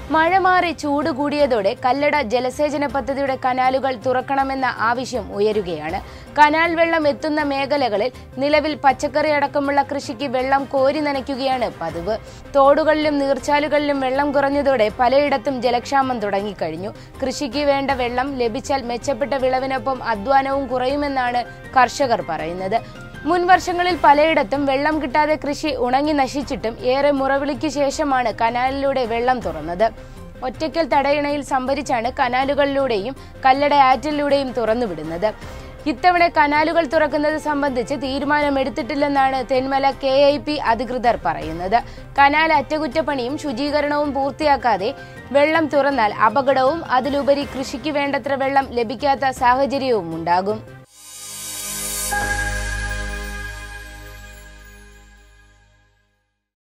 മഴ മാറി ചൂട് കൂടിയതോടെ കല്ലട ജലസേചന പദ്ധതിയുടെ കനാലുകൾ തുറക്കണമെന്ന ആവശ്യം ഉയരുകയാണ് കനാൽ വെള്ളം എത്തുന്ന മേഖലകളിൽ നിലവിൽ പച്ചക്കറി അടക്കമുള്ള കൃഷിക്ക് വെള്ളം കോരി നനയ്ക്കുകയാണ് പതിവ് തോടുകളിലും നീർച്ചാലുകളിലും വെള്ളം കുറഞ്ഞതോടെ പലയിടത്തും ജലക്ഷാമം തുടങ്ങിക്കഴിഞ്ഞു കൃഷിക്ക് വേണ്ട വെള്ളം ലഭിച്ചാൽ മെച്ചപ്പെട്ട വിളവിനൊപ്പം അധ്വാനവും കുറയുമെന്നാണ് കർഷകർ പറയുന്നത് മുൻ വർഷങ്ങളിൽ പലയിടത്തും വെള്ളം കിട്ടാതെ കൃഷി ഉണങ്ങി നശിച്ചിട്ടും ഏറെ മുറവിളിക്ക് ശേഷമാണ് കനാലിലൂടെ വെള്ളം തുറന്നത് ഒറ്റയ്ക്കൽ തടയണയിൽ സംഭരിച്ചാണ് കനാലുകളിലൂടെയും കല്ലട ആറ്റിലൂടെയും തുറന്നുവിടുന്നത് ഇത്തവണ കനാലുകൾ തുറക്കുന്നത് സംബന്ധിച്ച് തീരുമാനമെടുത്തിട്ടില്ലെന്നാണ് തെന്മല കെ ഐ പി അധികൃതർ പറയുന്നത് കനാൽ അറ്റകുറ്റപ്പണിയും ശുചീകരണവും പൂർത്തിയാക്കാതെ വെള്ളം തുറന്നാൽ അപകടവും അതിലുപരി കൃഷിക്ക് വേണ്ടത്ര വെള്ളം ലഭിക്കാത്ത സാഹചര്യവും ഉണ്ടാകും